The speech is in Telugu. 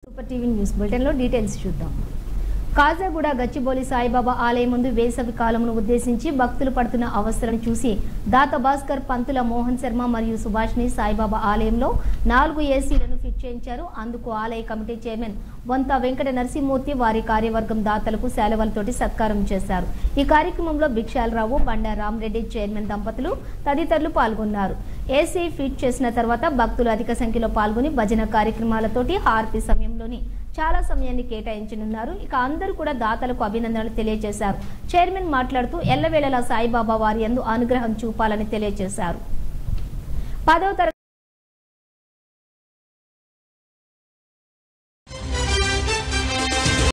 సూపర్ టీవీ న్యూస్ బులెటిన్లో డీటెయిల్స్ చూద్దాం కాజాగూడ గచ్చిబౌలి సాయిబాబా ఆలయం ముందు వేసవి కాలమును ఉద్దేశించి భక్తులు పడుతున్న అవస్థలను చూసి దాత భాస్కర్ పంతుల మోహన్ శర్మ మరియు సుభాష్ని సాయిబాబా ఆలయంలో నాలుగు ఏసీలను ఫిట్ చేయించారు అందుకు ఆలయ కమిటీ చైర్మన్ బొంత వెంకట నరసింహమూర్తి వారి కార్యవర్గం దాతలకు శాలువలతోటి సత్కారం చేశారు ఈ కార్యక్రమంలో భిక్షాలరావు బండా రామరెడ్డి చైర్మన్ దంపతులు తదితరులు పాల్గొన్నారు ఏసీ ఫిట్ చేసిన తర్వాత భక్తులు అధిక సంఖ్యలో పాల్గొని భజన కార్యక్రమాలతోటి హారతి సమయంలోని చాలా సమయాన్ని కేటాయించనున్నారు ఇక అందరూ కూడా దాతలకు అభినందనలు తెలియజేశారు చైర్మన్ మాట్లాడుతూ ఎల్లవేళలా సాయిబాబా వారి యందు అనుగ్రహం చూపాలని తెలియజేశారు పదవ తరగతి